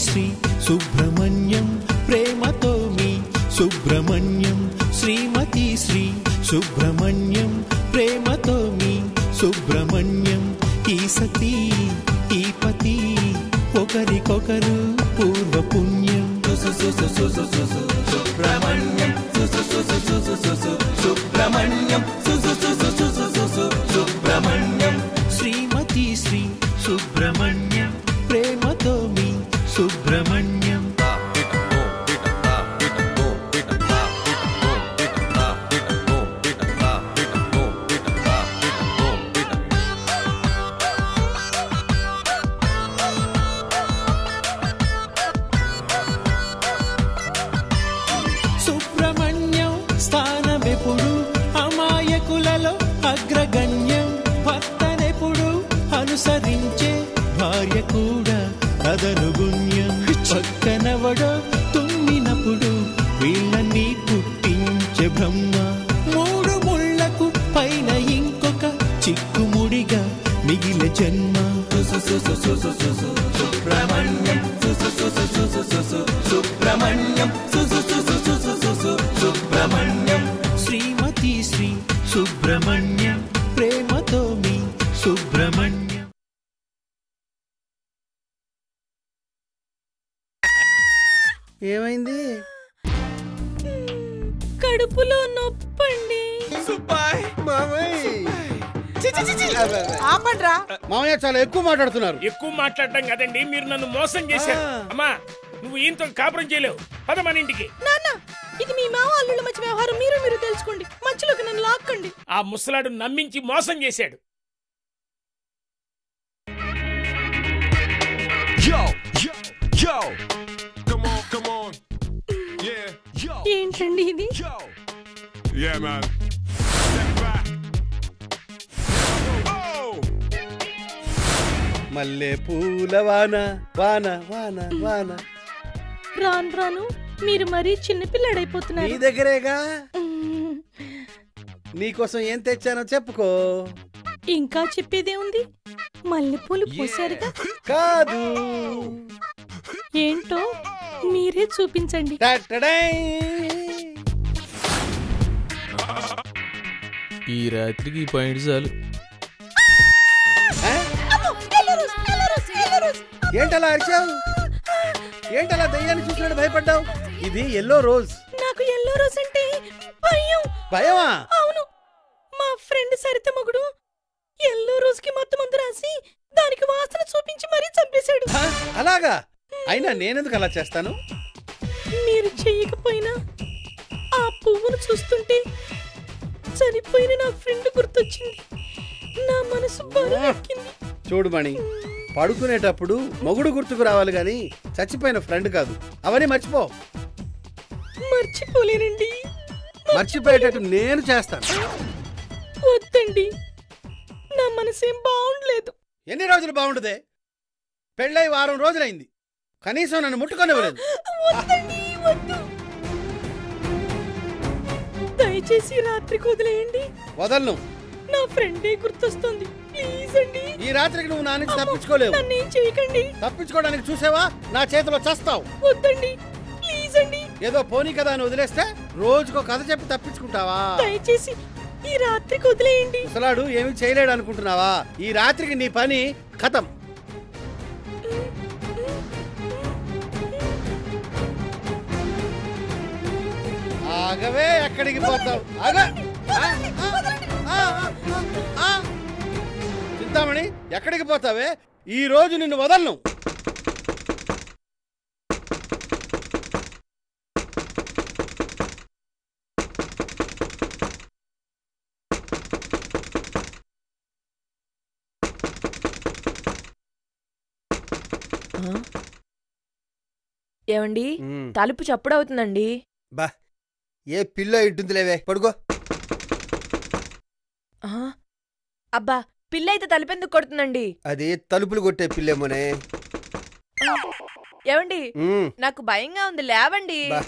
శ్రీ సుబ్రహ్మణ్యం ప్రేమతో మీ సుబ్రహ్మణ్యం శ్రీమతి శ్రీ సుబ్రహ్మణ్యం ప్రేమతో మీ సుబ్రహ్మణ్యం ఈ సతీ ఈ పతి ఒకరికొకరు పూర్వ పుణ్యం సుబ్రహ్మణ్యం సుబ్రహ్మణ్యం సుబ్రహ్మణ్యం శ్రీమతి శ్రీ సుబ్రహ్మణ్యం ప్రేమతో మీ సుబ్రహ్మణ్యం సుబ్రహ్మణ్యం స్థానమెప్పుడు అమాయకులలో అగ్రగణ్యం భర్తనెప్పుడు అనుసరించే భార్య కూడా అదనుగుణ్యం పక్కనవడో తుమ్మినప్పుడు వీళ్ళని పుట్టించే బ్రహ్మ మూడు ముళ్ళకు పైన ఇంకొక చిక్కుముడిగా మిగిలే జన్మ సుబ్రహ్మణ్యం సుబ్రహ్మణ్యం సుబ్రహ్మణ్యం శ్రీమతి శ్రీ సుబ్రహ్మణ్యం ప్రేమతో మీ సుబ్రహ్మణ్యం ఏమైంది కడుపులో నొప్పండి ఆపండ్రా మామయ్య చాలా ఎక్కువ మాట్లాడుతున్నారు ఎక్కువ మాట్లాడటం కదండి మీరు నన్ను మోసం చేశారు అమ్మా నువ్వు ఈయనతో కాపురం చేయలేవు పద మన ఇంటికి నాన్న ఇది మీ మామ అల్లుళ్ళ మధ్య వ్యవహారం మీరు మీరు తెలుసుకోండి మధ్యలోకి నన్ను లాక్కండి ఆ ముసలాడు నమ్మించి మోసం చేశాడు Yo, yo, yo. Come on, come on. Yeah, yo, ఏంటండి ఇది yo. Yeah, man. Step back. Oh! మల్లె పూల వాన వాన వాన వాన రాను రాను మీరు మరీ నీ చిన్నపిల్లాడైపోతున్నారు దగ్గరేగా మ్మ్. నీకోసం ఏం తెచ్చానో చెప్పుకో ఇంకా చెప్పేదే ఉంది మల్లెపూలు పూసారుగా కాదు ఏంటో మీరే చూపించండి టటడై. ఈ రాత్రికి ఈ పాయింట్ చాలు ఆ? ఏంటలా అరిచావు ఏంటలా దయ్యాన్ని చూసినట్టు భయపడ్డావు ఇది ఎల్లో రోజ్ నాకు ఎల్లో రోజు అంటే భయం భయమా అవును మా ఫ్రెండ్ సరిత మగుడు ఎల్లో రోజుకి మొత్తం మందు రాసి దానికి వాసన చూపించి మరీ చంపేశాడు హ? అలాగా అయినా నేనెందుకు అలా చేస్తాను మీరు చెయ్యకపోయినా ఆ పువ్వును చూస్తుంటే చనిపోయిన నా ఫ్రెండ్ గుర్తొచ్చింది నా మనసు బరువెక్కింది చూడు మణి పడుకునేటప్పుడు మొగుడు గుర్తుకు రావాలి గాని చచ్చిపోయిన ఫ్రెండ్ కాదు అవన్నీ మర్చిపో మర్చిపోలేనండి మర్చిపోయేటట్టు నేను చేస్తాను వద్దండి నా మనసేం బాగుండలేదు ఎన్ని రోజులు బాగుండదే పెళ్ళై వారం రోజులైంది కనీసం నన్ను ముట్టుకొనివ్వలేదు వద్దండి వద్దు దయచేసి రాత్రికి వదిలేయండి వదలను నా ఫ్రెండే గుర్తొస్తుంది ప్లీజ్ అండి ఈ రాత్రికి నువ్వు నా నుంచి తప్పించుకోలేవు నన్నేం చేయకండి తప్పించుకోవడానికి చూసావా నా చేతిలో చస్తావు వద్దండి ప్లీజ్ అండి ఏదో పోనీ కదా అని వదిలేస్తే రోజుకో కథ చెప్పి తప్పించుకుంటావా దయచేసి ఈ రాత్రికి వదిలేయండి ముసలాడు ఏమీ చేయలేడు అనుకుంటున్నావా ఈ రాత్రికి నీ పని ఖతం ఆగవే ఎక్కడికి పోతావు ఆగ ఆ, ఆ, ఆ, ఆ, ఆ. చింతామణి ఎక్కడికి పోతావే ఈ రోజు నిన్ను వదలను ఏమండి తలుపు చప్పుడవుతుందండి బా ఏ పిల్ల ఇంటుందిలేవే పడుకో ఆ, అబ్బా పిల్ల అయితే తలుపెందుకు కొడుతుందండి అది తలుపులు కొట్టే పిల్లేమోనే ఏమండి ఉమ్, నాకు భయంగా ఉంది లేవండి బా.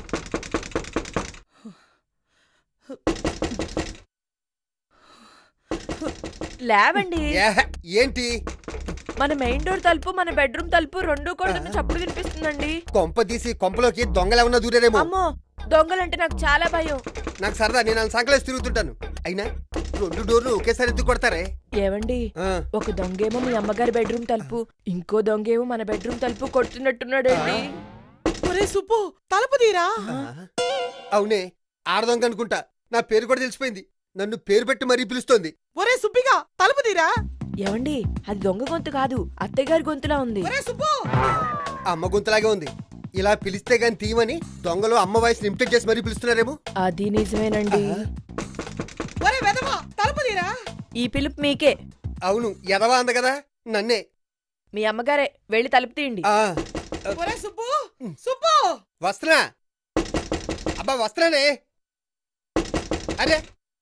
లేవండి ఏహ, ఏంటి మన మెయిన్ డోర్ తలుపు మన బెడ్రూమ్ తలుపు రెండు కొడుతున్న చప్పుడు వినిపిస్తుందండి కొంప తీసి కొంపలోకి దొంగలు ఏమన్నా దూరేరేమో అమ్మో దొంగలంటే నాకు చాలా భయం నాకు సరదా నేను వాళ్ళ సంకలేసి తిరుగుతుంటాను అయినా రెండు డోర్లు ఒకేసారి ఎందుకు కొడతారే ఏవండి ఆ, ఒక దొంగేమో మీ అమ్మగారి బెడ్రూమ్ తలుపు ఇంకో దొంగేమో మన బెడ్రూమ్ తలుపు కొడుతున్నట్టున్నాడండి ఒరే సుబ్బు తలుపు తీరా అవునే ఆడదొంగ అనుకుంటా నా పేరు కూడా తెలిసిపోయింది నన్ను పేరు పెట్టి మరీ పిలుస్తోంది ఒరే సుబ్బిగా తలుపు తీరా ఏవండి అది దొంగ గొంతు కాదు అత్తయ్య గారి గొంతులా ఉంది ఒరే సుబ్బు అమ్మ గొంతులాగే ఉంది ఇలా పిలిస్తే గాని తీయమని దొంగలు అమ్మ వాయిస్ ఇమిటేట్ చేసి మరీ పిలుస్తున్నారేమో అది నిజమేనండి ఒరే వెదవా తలుపు తీరా ఈ పిలుపు మీకే అవును ఎదవా అంద కదా నన్నే మీ అమ్మగారే వెళ్ళి తలుపు తీయండి ఆ ఒరే సుబ్బు సుబ్బు వస్తున్నా అబ్బా వస్తున్నానే అరే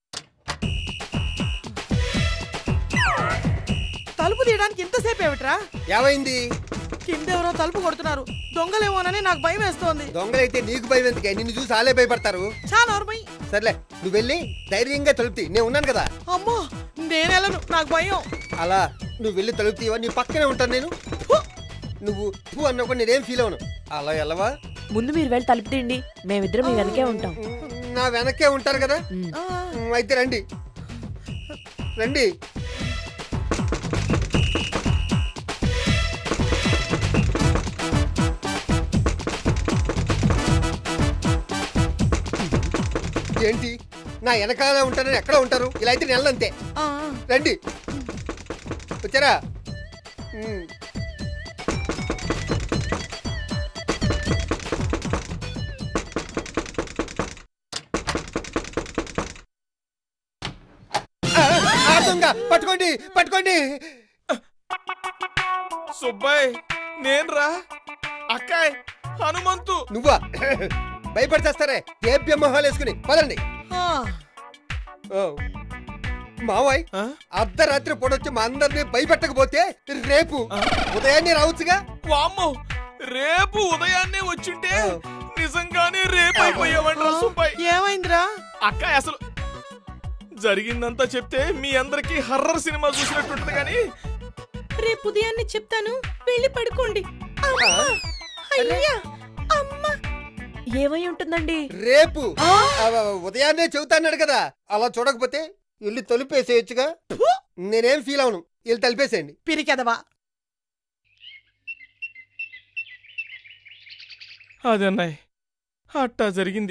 తలుపు తీయడానికి ఇంతసేపు ఏమిట్రా ఏమైంది కిందెవరో తలుపు కొడుతున్నారు దొంగలేమోనని నాకు భయం వేస్తోంది దొంగలైతే నీకు భయం ఎందుకే నిన్ను చూసి ఆలే భయపడతారు చా నోర్మై సర్లే నువ్వు వెళ్ళి ధైర్యంగా తలుపుతి నేను ఉన్నాను కదా అమ్మో నేనెళ్ళను నాకు భయం అలా నువ్వు వెళ్ళి తలుపు తీవా నీ పక్కనే ఉంటాను నేను ఫు! నువ్వు తూ అన్నప్పుడు నేనేం ఫీల్ అవను అలా వెళ్ళవా ముందు మీరు వెళ్ళి తలుపు తీయండి మేమిద్దరం మీ వెనకే ఉంటాం నా వెనకే ఉంటారు కదా ఉమ్. ఆ, ఉమ్, అయితే రండి రండి ఏంటి నా వెనకాల ఉంటారని ఎక్కడ ఉంటారు ఇలా అయితే నెలంతే ఆ, రండి వచ్చారా ఉమ్. ఆ, ఆ దొంగ పట్టుకోండి పట్టుకోండి సుబ్బాయ్ నేను రా అక్కాయ్ హనుమంతు నువ్వా భయపడిచేస్తారే దేవ్య మొహాలు వేసుకుని పదండి ఆ. ఓ. మావాయ్ ఆ? అర్ధరాత్రి పొడొచ్చి మా అందరినీ భయపెట్టకపోతే రేపు ఉదయాన్నే రావచ్చుగా వామ్మో రేపు ఉదయాన్నే వచ్చుంటే ఆ. నిజంగానే రేపు అయిపోయావంట్రా సుబ్బాయ్ ఏమైందిరా అక్కాయ్ అసలు జరిగిందంతా చెప్తే మీ అందరికి హర్రర్ సినిమా చూసినట్టుంటది కానీ రేపు ఉదయాన్నే చెప్తాను వెళ్ళి పడుకోండి అమ్మా! అయ్యా అమ్మా ఏమై ఉంటుందండి రేపు అవ, ఉదయాన్నే చెబుతాన్నాడు కదా అలా చూడకపోతే ఇల్లు తలుపేసేయచ్చుగా నేనేం ఫీల్ అవును ఇల్లు తలిపేసేయండి పిరికెదవా అదన్నాయ్ అట్టా జరిగింది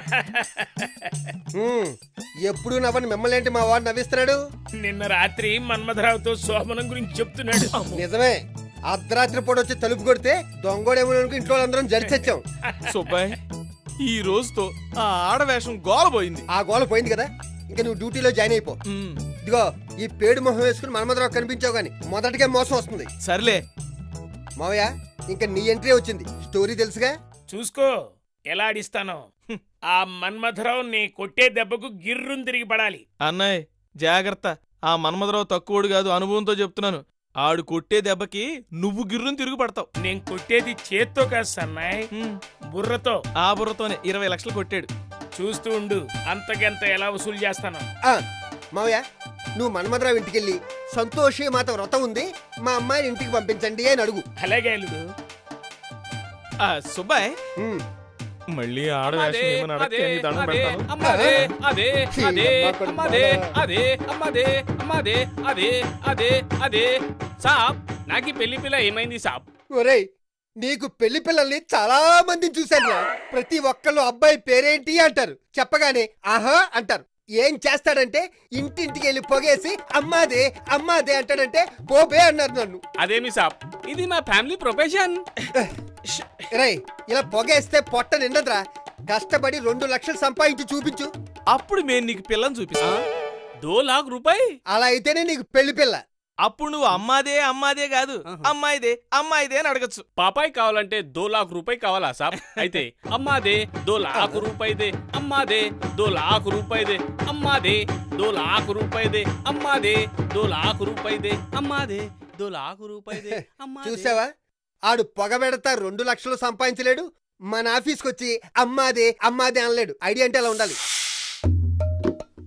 హ్మ్. ఎప్పుడు నవ్వని మిమ్మల్ని ఏంటి మా వాడు నవ్విస్తున్నాడు నిన్న రాత్రి మన్మధరావుతో శోభనం గురించి చెప్తున్నాడు నిజమే అర్ధరాత్రి పూట వచ్చి తలుపు కొడితే దొంగోడేమో అనుకో ఇంట్లో అందరం జరిచొచ్చాం సుబ్బాయ్ ఈ రోజుతో ఆ ఆడవేషం గోలబోయింది ఆ గోల పోయింది కదా ఇంకా నువ్వు డ్యూటీలో జాయిన్ అయిపో ఉమ్, ఇదిగో ఈ పేడు మొహం వేసుకుని మన్మధరావు కనిపించావు గాని మొదటిగా మోసం వస్తుంది సర్లే మావయ్య ఇంకా నీ ఎంట్రీ వచ్చింది స్టోరీ తెలుసుగా చూసుకో ఎలా ఆడిస్తానో ఆ మన్మధరావు నీ కొట్టే దెబ్బకు గిర్రుని తిరిగి పడాలి అన్నయ్య జాగ్రత్త ఆ మన్మధరావు తక్కువడు కాదు అనుభవంతో చెప్తున్నాను ఆడు కొట్టే దెబ్బకి నువ్వు గిర్రుని తిరుగు పడతావు నేను కొట్టేది చేత్తో కాదు సన్నాయ్ ఉమ్, బుర్రతో ఆ బుర్రతోనే ఇరవై లక్షలు కొట్టాడు చూస్తూ ఉండు అంతకెంత ఎలా వసూలు చేస్తాను ఆ మావయ్య నువ్వు మన్మధరావు ఇంటికెళ్ళి సంతోషి మాత వ్రతం ఉంది మా అమ్మాయిని ఇంటికి పంపించండి అని అడుగు అలాగే అల్లుడు ఆ సుబ్బాయ్ ఉమ్. మళ్ళీ ఆడవేషం ఏమని అడగకే అని దండం పెడతాను అదే, అదే అదే, అమ్మదే అదే అమ్మదే అమ్మదే అదే అదే అదే సాబ్ నాకు ఈ పెళ్లి పిల్ల ఏమైంది సాబ్ ఒరేయ్ నీకు పెళ్లి పిల్లల్ని చాలా మందిని చూశాను ప్రతి ఒక్కళ్ళు అబ్బాయి పేరేంటి అంటారు చెప్పగానే ఆహా అంటారు ఏం చేస్తాడంటే ఇంటింటికి వెళ్ళి పొగేసి అమ్మాదే అమ్మాదే అంటాడంటే పోబే అన్నారు నన్ను అదేమి సాబ్ ఇది మా ఫ్యామిలీ ప్రొఫెషన్ రేయ్ ఇలా పొగేస్తే పొట్ట నిండదురా కష్టపడి రెండు లక్షలు సంపాదించి చూపించు అప్పుడు మేము నీకు పిల్లని చూపిస్తా దో లాక్ రూపాయి అలా అయితేనే నీకు పెళ్లి పిల్ల అప్పుడు నువ్వు అమ్మాదే అమ్మాదే కాదు అమ్మాయిదే అమ్మాయిదే అని అడగచ్చు పాపాయ్ కావాలంటే దో లాక్ రూపాయి కావాలా సాబ్ అయితే అమ్మాదే దో లాక్ రూపాయిదే అమ్మాదే దో లాక్ రూపాయిదే అమ్మాదే దో లాక్ రూపాయిదే అమ్మాదే దో లాక్ రూపాయిదే అమ్మాదే దో లాక్ రూపాయిదే అమ్మాదే చూసావా ఆడు పొగ పెడతా రెండు లక్షలు సంపాదించలేడు మన ఆఫీస్కి వచ్చి అమ్మాదే అమ్మాదే అనలేడు ఐడియా అంటే అలా ఉండాలి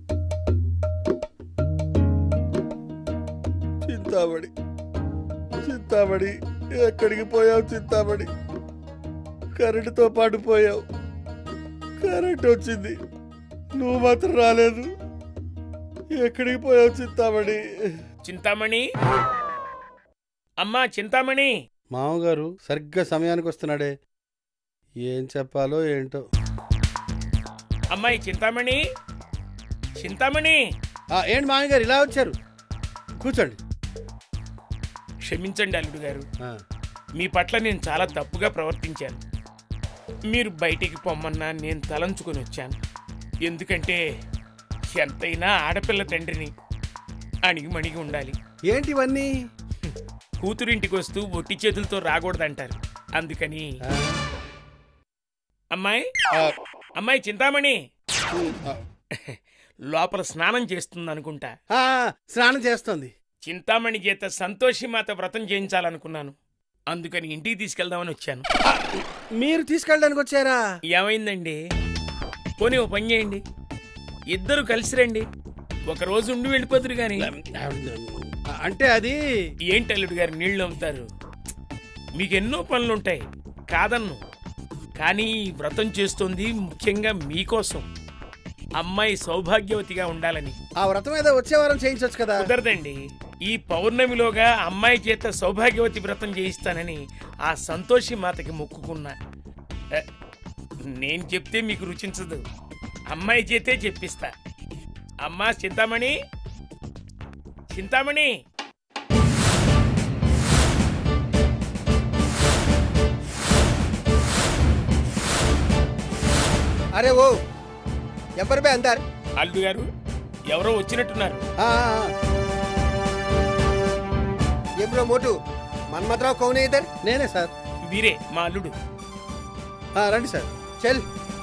చింతామణి చింతామణి ఎక్కడికి పోయావు చింతామణి కరెంటుతో పాటు పోయావు కరెంట్ వచ్చింది నువ్వు మాత్రం రాలేదు ఎక్కడికి పోయావు చింతామణి చింతామణి అమ్మా చింతామణి మామగారు సరిగ్గా సమయానికి వస్తున్నాడే ఏం చెప్పాలో ఏంటో అమ్మాయి చింతామణి చింతామణి ఆ, ఏంటి మామగారు ఇలా వచ్చారు కూర్చోండి క్షమించండి అల్లుడు గారు ఆ, మీ పట్ల నేను చాలా తప్పుగా ప్రవర్తించాను మీరు బయటికి పొమ్మన్నా నేను తలంచుకొని వచ్చాను ఎందుకంటే ఎంతైనా ఆడపిల్ల తండ్రిని అణిగిమణిగి ఉండాలి ఏంటి ఇవన్నీ కూతురింటికి వస్తూ ఒట్టి చేతులతో రాకూడదంటారు అందుకని ఆ, అమ్మాయి ఆ, అమ్మాయి చింతామణి ఆ, లోపల స్నానం చేస్తుంది అనుకుంటా ఆ, స్నానం చేస్తోంది చింతామణి చేత సంతోషి మాత వ్రతం చేయించాలనుకున్నాను అందుకని ఇంటికి తీసుకెళ్దామని వచ్చాను మీరు తీసుకెళ్ళడానికి వచ్చారా ఏమైందండి పోనీ ఓ పని చేయండి ఇద్దరు కలిసి రండి ఒక రోజు ఉండి వెళ్ళిపోతురు గాని అంటే అది ఏంటి అల్లుడు గారు నీళ్ళు అమ్ముతారు మీకెన్నో పనులుంటాయి కాదన్ను కానీ ఈ వ్రతం చేస్తుంది ముఖ్యంగా మీకోసం అమ్మాయి సౌభాగ్యవతిగా ఉండాలని ఆ వ్రతం ఏదో వచ్చే వారం చేయించవచ్చు కదా కుదరదండి ఈ పౌర్ణమిలోగా అమ్మాయి చేత సౌభాగ్యవతి వ్రతం చేయిస్తానని ఆ సంతోషి మాతకి మొక్కుకున్నా ఎ, నేను చెప్తే మీకు రుచించదు అమ్మాయి చేతే చెప్పిస్తా అమ్మా చింతామణి చింతామణి అరే ఓ ఎవరు బే అందర్ అల్లు గారు ఎవరో వచ్చినట్టున్నారు ఆ, ఆ, ఏం బ్రో మోటు మన్మథరావు కౌనే ఇద్దర్ నేనే సార్ వీరే మా అల్లుడు ఆ, రండి సార్ చల్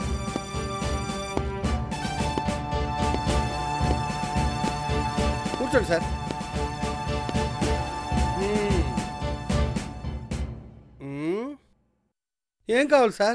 కూర్చోండి సార్ మ్మ్. మ్మ్. ఏం కావాలి సార్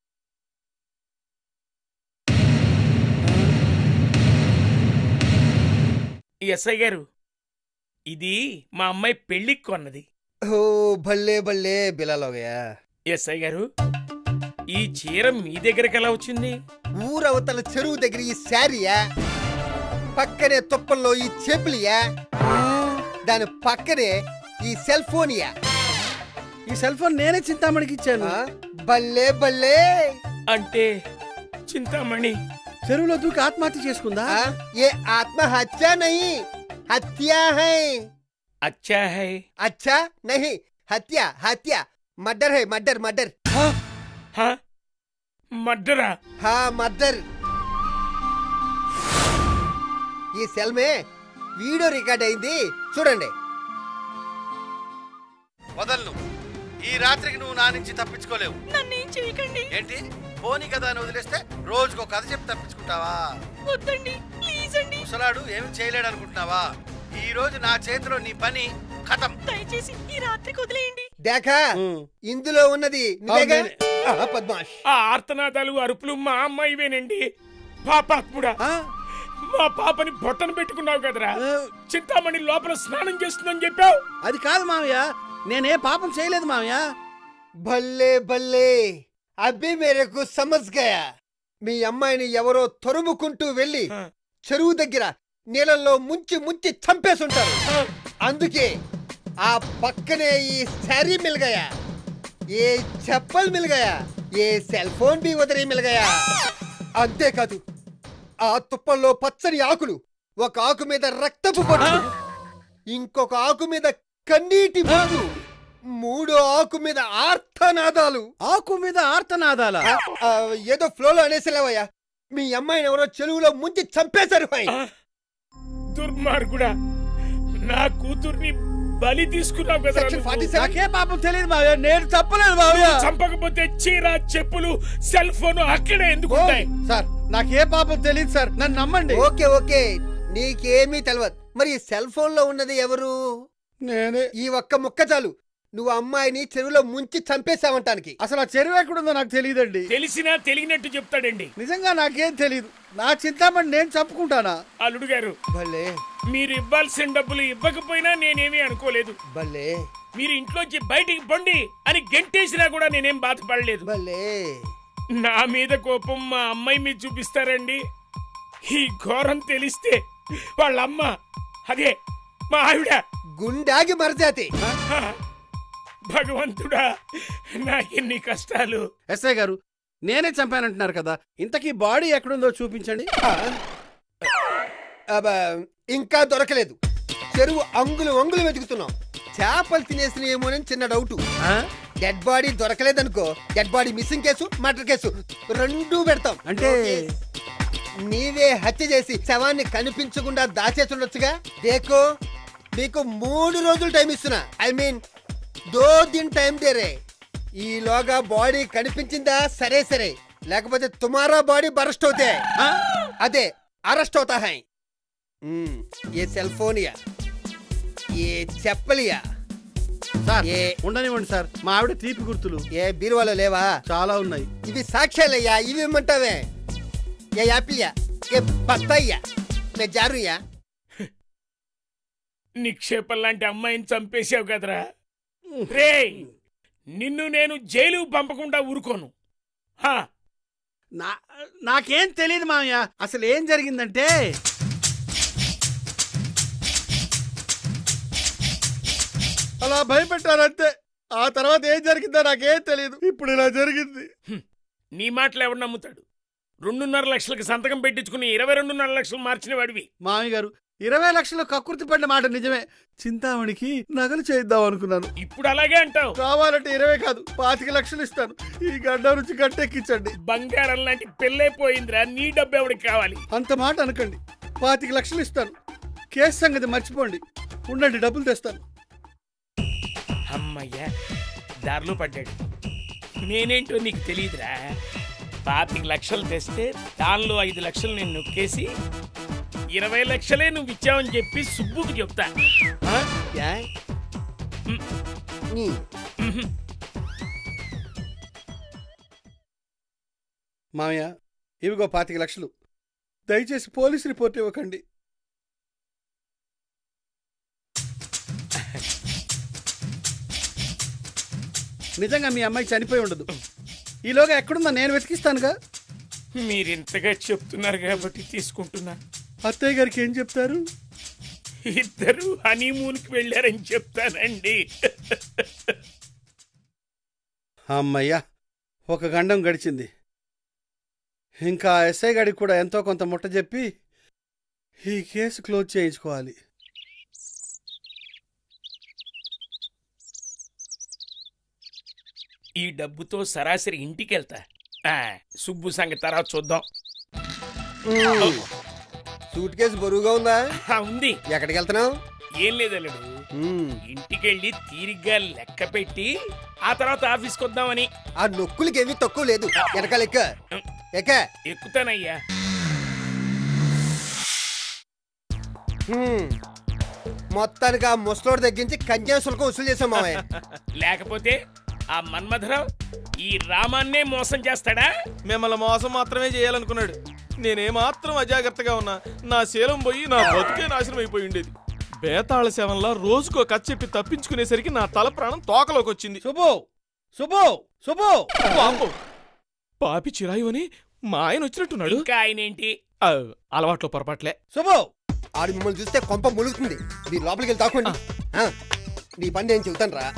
ఈ ఎస్ఐ గారు ఇది మా అమ్మాయి పెళ్లికి కొన్నది ఓ భల్లే భల్లే బిలాల్ గయా ఎస్ఐ గారు ఈ చీర మీ దగ్గరికి ఎలా వచ్చింది ఊరవతల చెరువు దగ్గర ఈ శారీయా పక్కనే తుప్పల్లో ఈ చెప్పులియా దాని పక్కనే ఈ సెల్ ఫోనియా ఈ సెల్ ఫోన్ నేనే చింతామణికి ఇచ్చాను ఆ? భల్లే భల్లే అంటే చింతామణి చెరువులో దూకి ఆత్మహత్య చేసుకుందా ఆ? ఏ ఆత్మహత్య నహీ హత్య హై అచ్చా హై अच्छा नहीं हत्या हत्या मर्डर है मर्डर मर्डर హా? మర్డరా हाँ मर्डर ఈ సెల్ మే వీడియో రికార్డ్ అయింది చూడండి వదలను ఈ రాత్రికి నువ్వు నా నుంచి తప్పించుకోలేవు నన్నేం చేయకండి ఏంటి పోనీ కదా అని వదిలేస్తే రోజుకో కథ చెప్పి తప్పించుకుంటావా వద్దండి ప్లీజ్ అండి ముసలాడు ఏమి చేయలేడు అనుకుంటున్నావా ఈ రోజు నా చేతిలో నీ పని ఖతం దయచేసి ఈ రాత్రికి వదిలేయండి దేఖా ఇందులో ఉన్నది నువ్వేగా ఆ, పద్మాష్ ఆ ఆర్తనాదాలు అరుపులు మా అమ్మాయివేనండి పాపాత్ముడా మా పాపని బొట్టను పెట్టుకున్నావు కదరా చింతామణి లోపల స్నానం చేస్తుందని చెప్పావు అది కాదు మామయ్య నేనే పాపం చేయలేదు మామయ్య భల్లే భల్లే అబ్బి మేరకు సమజ్ గయా మీ అమ్మాయిని ఎవరో తరుముకుంటూ వెళ్ళి చెరువు దగ్గర నీళ్ళల్లో ముంచి ముంచి చంపేసుంటారు అందుకే ఆ పక్కనే ఈ శారీ మిల్ గయా ఏ చెప్పల్ మిల్ గయా ఏ సెల్ ఫోన్ బి వదిలి మిల్ గయా అంతేకాదు ఆ తుప్పల్లో పచ్చని ఆకులు ఒక ఆకు మీద రక్తపు బొట్టు ఇంకొక ఆకు మీద కన్నీటి బొట్టు మూడో ఆకు మీద ఆర్తనాదాలు ఆకు మీద ఆర్తనాదాల ఆ, ఆ, ఏదో ఫ్లోలో అనేసేలేవయ్యా మీ అమ్మాయిని ఎవరో చెరువులో ముంచి చంపేశారు భాయ్ దుర్మార్గుడా నా కూతుర్ని బలి తీసుకున్నావు కదా సెక్షన్ ఫార్టీ సెవెన్ నాకే పాపం తెలియదు మావయ్య నేను తప్పలేదు మావయ్య చంపకపోతే చీర చెప్పులు సెల్ ఫోన్ అక్కడే ఎందుకు ఉంటాయి సార్ నాకే పాపం తెలియదు సార్ నన్ను నమ్మండి ఓకే ఓకే నీకేమీ తెలియదు మరి ఈ సెల్ ఫోన్ లో ఉన్నది ఎవరు నేనే ఈ ఒక్క ముక్క చాలు నువ్వు అమ్మాయిని చెరువులో ముంచి చంపేశావంటానికి అసలు ఆ చెరువు ఎక్కడుందో నాకు తెలియదండి తెలిసినా తెలియనట్టు చెప్తాడండి నిజంగా నాకేం తెలియదు నా చింతామణి నేను చంపుకుంటానా అల్లుడు గారు భలే మీరు ఇవ్వాల్సిన డబ్బులు ఇవ్వకపోయినా నేనేమీ అనుకోలేదు భలే మీరు ఇంట్లోంచి బయటికి పండి అని గెంటేసినా కూడా నేనేం బాధపడలేదు భలే నా మీద కోపం మా అమ్మాయి మీద చూపిస్తారండి ఈ ఘోరం తెలిస్తే వాళ్ళ అమ్మ అదే మా ఆవిడ గుండాగి మరజాతి భగవంతుడా నాకెన్ని కష్టాలు ఎస్ఐ గారు నేనే చంపానంటున్నారు కదా ఇంతకీ బాడీ ఎక్కడుందో చూపించండి అబ్బా, ఇంకా దొరకలేదు చెరువు అంగులు అంగులు వెతుకుతున్నాం చేపలు తినేసినేమోనని చిన్న డౌట్ ఆ? డెడ్ బాడీ దొరకలేదనుకో dead body missing case murder case రెండూ పెడతాం అంటే నీవే హత్య చేసి శవాన్ని కనిపించకుండా దాచేస్తుండొచ్చుగా దేకో మీకు మూడు రోజులు టైం ఇస్తున్నా ఐ మీన్ దో దిన్ టైం దేరే ఈలోగా బాడీ కనిపించిందా సరే సరే లేకపోతే తుమారా బాడీ బరస్ట్ అవుతే ఆ? అదే అరెస్ట్ అవుతా హై మ్మ్. ఏ సెల్ ఫోన్ యా ఏ చెప్పలియా సార్ ఏ ఉండనివ్వండి సార్ మా ఆవిడ తీపి గుర్తులు ఏ బీరువాలో లేవా చాలా ఉన్నాయి ఇవి సాక్ష్యాలయ్యా ఇవి ఇమ్మంటావే ఏ యాపిల్యా ఏ బత్తాయ్యా మే జారుయా నిక్షేపం లాంటి అమ్మాయిని చంపేశావు కదరా రే నిన్ను నేను జైలు పంపకుండా ఊరుకోను హా నా నాకేం తెలియదు మామయ్య అసలు ఏం జరిగిందంటే అలా భయపెట్టారంతే ఆ తర్వాత ఏం జరిగిందో నాకేం తెలియదు ఇప్పుడు ఇలా జరిగింది నీ మాటలు ఎవడు నమ్ముతాడు రెండున్నర లక్షలకు సంతకం పెట్టించుకుని ఇరవై రెండున్నర లక్షలు మార్చిన వాడివి మామయ్య గారు ఇరవై లక్షలు కక్కుర్తి పడిన మాట నిజమే చింతామణికి నగలు చేయిద్దాం అనుకున్నాను ఇప్పుడు అలాగే అంటావు కావాలంటే ఇరవై కాదు పాతిక లక్షలు ఇస్తాను ఈ గడ్డ నుంచి గట్టెక్కించండి బంగారం లాంటి పెళ్ళైపోయిందిరా నీ డబ్బు ఎవడికి కావాలి అంత మాట అనకండి పాతిక లక్షలు ఇస్తాను కేసు సంగతి మర్చిపోండి ఉండండి డబ్బులు తెస్తాను అమ్మయ్యా దారిలో పడ్డాడు నేనేంటో నీకు తెలియదురా పాతిక లక్షలు తెస్తే దానిలో ఐదు లక్షలు నేను నొక్కేసి ఇరవై లక్షలే నువ్వు ఇచ్చావని చెప్పి సుబ్బుకి చెప్తా ఆ? యా నీ మామయ్య ఇవిగో పాతిక లక్షలు దయచేసి పోలీస్ రిపోర్ట్ ఇవ్వకండి నిజంగా మీ అమ్మాయి చనిపోయి ఉండదు ఈలోగా ఎక్కడుందా నేను వెతికిస్తానుగా మీరింతగా చెప్తున్నారు కాబట్టి తీసుకుంటున్నా అత్తయ్య గారికి ఏం చెప్తారు ఇద్దరు హనీమూన్కి వెళ్ళారని చెప్తానండి అమ్మయ్యా ఒక గండం గడిచింది ఇంకా ఆ ఎస్ఐ గారికి కూడా ఎంతో కొంత ముట్ట చెప్పి ఈ కేసు క్లోజ్ చేయించుకోవాలి ఈ డబ్బుతో సరాసరి ఇంటికి వెళ్తా ఆ, సుబ్బు సంగతి తర్వాత చూద్దాం సూట్ కేసు బరువుగా ఉందా ఆ, ఉంది ఎక్కడికి వెళ్తున్నావు ఏం లేదల్లుడు ఇంటికెళ్ళి తీరిగ్గా లెక్క పెట్టి ఆ తర్వాత ఆఫీస్కి వద్దామని ఆ నొక్కులకి ఏమీ తక్కువ లేదు వెనకాల ఎక్క ఎక్క ఎక్కుతానయ్యా హ్మ్. మొత్తానికి ఆ ముసలోడు తగ్గించి కన్యాశుల్కం వసూలు చేసాం మావయ్య లేకపోతే ఆ మన్మధరావు ఈ రామాన్నే మోసం చేస్తాడా మిమ్మల్ని మోసం మాత్రమే చేయాలనుకున్నాడు నేనేమాత్రం అజాగ్రత్తగా ఉన్నా నా శీలం పోయి నా బతుకే నాశనం అయిపోయి ఉండేది బేతాళ శవంలా రోజుకో కథ చెప్పి తప్పించుకునేసరికి నా తల ప్రాణం తోకలోకి వచ్చింది శుభో శుభో శుభో వామ్మో! పాపి చిరాయు అని మా ఆయన వచ్చినట్టున్నాడు ఇంకా ఆయన ఏంటి ఆ, అలవాట్లో పొరపాట్లే శుభో ఆడు మిమ్మల్ని చూస్తే కొంప ములుగుతుంది మీరు లోపలికి వెళ్ళి తాకోండి ఆ, నీ పని నేను చెబుతాను రా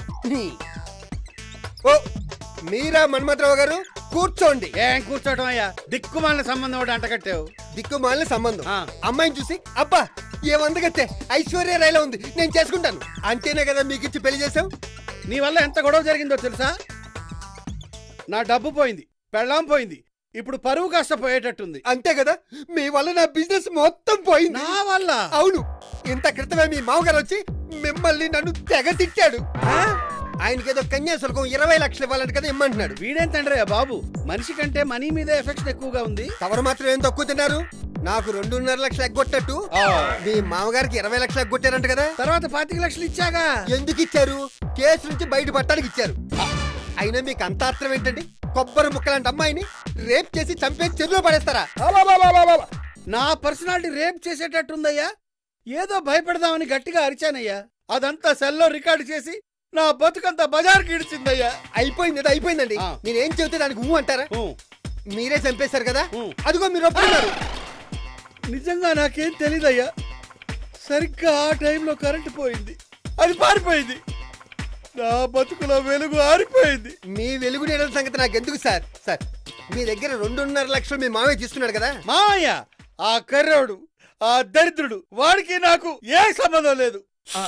ఓ మీరా మన్మథరావు గారు కూర్చోండి ఏం కూర్చోటం అయ్యా దిక్కుమాలిన సంబంధం ఒకటి అంటకట్టావు దిక్కుమాలిన సంబంధం ఆ. అమ్మాయిని చూసి అబ్బా ఏ వందగత్తే ఐశ్వర్య రైలా ఉంది నేను చేసుకుంటాను అంతేనే కదా మీకు ఇచ్చి పెళ్లి చేసాం నీ వల్ల ఎంత గొడవ జరిగిందో తెలుసా నా డబ్బు పోయింది పెళ్ళాం పోయింది ఇప్పుడు పరువు కాస్త పోయేటట్టుంది అంతే కదా మీ వల్ల నా బిజినెస్ మొత్తం పోయింది నా వల్ల అవును ఇంత క్రితమే మీ మామగారు వచ్చి మిమ్మల్ని నన్ను తెగ తిట్టాడు ఆయనకేదో కన్యాశుల్కం ఇరవై లక్షలు ఇవ్వాలంట కదా ఇమ్మంటున్నాడు వీడేం తండ్రయ్య బాబు మనిషి కంటే మనీ మీదే ఎఫెక్షన్ ఎక్కువగా ఉంది తవరు మాత్రం ఏం తక్కువ తిన్నారు నాకు రెండున్నర లక్షలు ఎగ్గొట్టట్టు ఆ. మీ మామగారికి ఇరవై లక్షలు ఎగ్గొట్టారంట కదా తర్వాత పాతిక లక్షలు ఇచ్చాగా ఎందుకు ఇచ్చారు కేసు నుంచి బయటపడటానికి ఇచ్చారు అయినా మీకు అంత ఆత్రం ఏంటండి కొబ్బరి ముక్కలాంటి అమ్మాయిని రేప్ చేసి చంపేసి చెరువులో పడేస్తారా అబ్బబ్బబ్బబ్బబ్బ! నా పర్సనాలిటీ రేప్ చేసేటట్టుందయ్యా ఏదో భయపెడదామని గట్టిగా అరిచానయ్యా అదంతా సెల్లో రికార్డు చేసి నా బతుకంతా బజార్కి ఇడిచిందయ్యా అయిపోయింది అది అయిపోయిందండి ఆ. నేనేం చెబితే దానికి ఊ అంటారా ఊ. మీరే చంపేశారు కదా ఊ. అదిగో మీరు ఒప్పుకున్నారు నిజంగా నాకేం తెలీదయ్యా సరిగ్గా ఆ టైంలో కరెంటు పోయింది అది పారిపోయింది నా బతుకులో వెలుగు ఆరిపోయింది మీ వెలుగు నీడల సంగతి నాకు ఎందుకు సార్ సార్ మీ దగ్గర రెండున్నర లక్షలు మీ మావయ్య తీసుకున్నాడు కదా మామయ్య ఆ కర్రోడు ఆ దరిద్రుడు వాడికి నాకు ఏ సంబంధం లేదు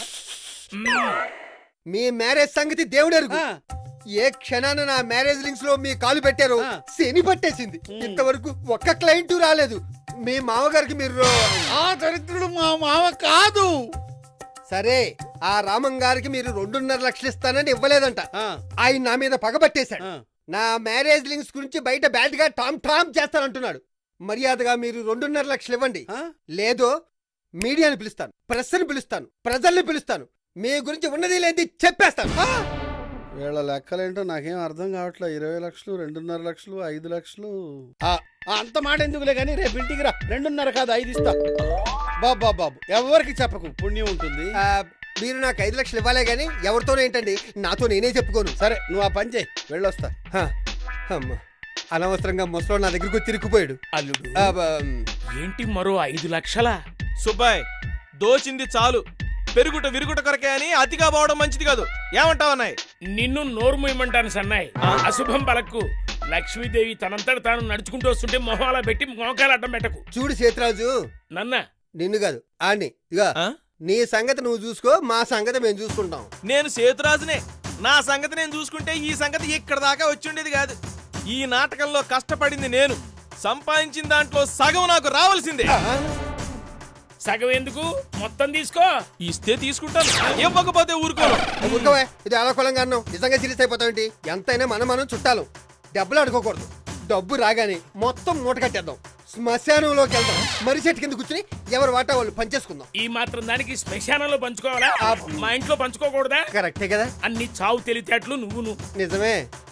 మీ మ్యారేజ్ సంగతి దేవుడెరుగు ఆ, ఏ క్షణాన నా మ్యారేజ్ లింక్స్ లో మీ కాలు పెట్టారో ఆ. శని పట్టేసింది ఇంతవరకు ఒక్క క్లయింట్ రాలేదు మీ మామగారికి మీరు ఆ దరిద్రుడు మా మామ కాదు సరే ఆ రామం గారికి మీరు రెండున్నర లక్షలు ఇస్తానని ఇవ్వలేదంట ఆ, ఆయన నా మీద పగబట్టేశాడు ఆ. నా మ్యారేజ్ లింక్స్ గురించి బయట బ్యాడ్ గా టామ్ టామ్ చేస్తానంటున్నాడు మర్యాదగా మీరు రెండున్నర లక్షలు ఇవ్వండి ఆ? లేదో మీడియాని పిలుస్తాను ప్రెస్ని పిలుస్తాను ప్రజల్ని పిలుస్తాను మీ గురించి ఉన్నది లేది చెప్పేస్తాను ఆ! వీళ్ళ లెక్కలేంటో నాకేం అర్థం కావట్లేదు ఇరవై లక్షలు రెండున్నర లక్షలు ఐదు లక్షలు ఆ, ఆ, అంత మాట ఎందుకులే కానీ రేపు ఇంటికి రా రెండున్నర కాదు ఐదు ఇస్తా బాబు బాబు బాబు ఎవరికి చెప్పకు పుణ్యం ఉంటుంది ఆ, మీరు నాకు ఐదు లక్షలు ఇవ్వాలే గాని ఎవరితోనేంటండి నాతో నేనే చెప్పుకోను సరే నువ్వు ఆ పని చేయి వెళ్ళొస్తా హ, అమ్మ. అనవసరంగా ముసలో నా దగ్గరకు తిరిగిపోయాడు అల్లుడు ఆ, బ- ఏంటి మరో ఐదు లక్షలా సుబ్బాయ్ దోచింది చాలు పెరుగుట విరుగుట కొరకే అని అతిగా పోవడం మంచిది కాదు ఏమంటావు అన్నాయ్ నిన్ను నోరు మూయమంటాను సన్నాయ్ అశుభం పలక్కు లక్ష్మీదేవి తనంతట తాను నడుచుకుంటూ వస్తుంటే మొహాల పెట్టి మోకాలు అడ్డం పెట్టకు చూడు సేతురాజు నన్న నిన్ను కాదు ఆడిని ఇక ఆ? నీ సంగతి నువ్వు చూసుకో మా సంగతి మేము చూసుకుంటాం నేను సేతురాజునే నా సంగతి నేను చూసుకుంటే ఈ సంగతి ఇక్కడ దాకా వచ్చిండేది కాదు ఈ నాటకంలో కష్టపడింది నేను సంపాదించిన దాంట్లో సగం నాకు రావాల్సిందే సగం ఎందుకు మొత్తం తీసుకో ఇస్తే తీసుకుంటాను ఇవ్వకపోతే ఊరుకోను ఊరుకోవే ఇది అలకొలంగా అన్నావు నిజంగా సీరియస్ అయిపోతావేంటి ఎంతైనా మనం మనం చుట్టాలు డబ్బులు అడుకోకూడదు డబ్బు రాగానే మొత్తం మూట కట్టేద్దాం శ్మశానంలోకి వెళ్దాం మరి చెట్టు కింద కూర్చుని ఎవరు వాటా వాళ్ళు పనిచేసుకుందాం ఈ మాత్రం దానికి శ్మశానంలో పంచుకోవాలా ఆ. మా ఇంట్లో పంచుకోకూడదా కరెక్టే కదా అన్ని చావు తెలితేటలు నువ్వు నువ్వు నిజమే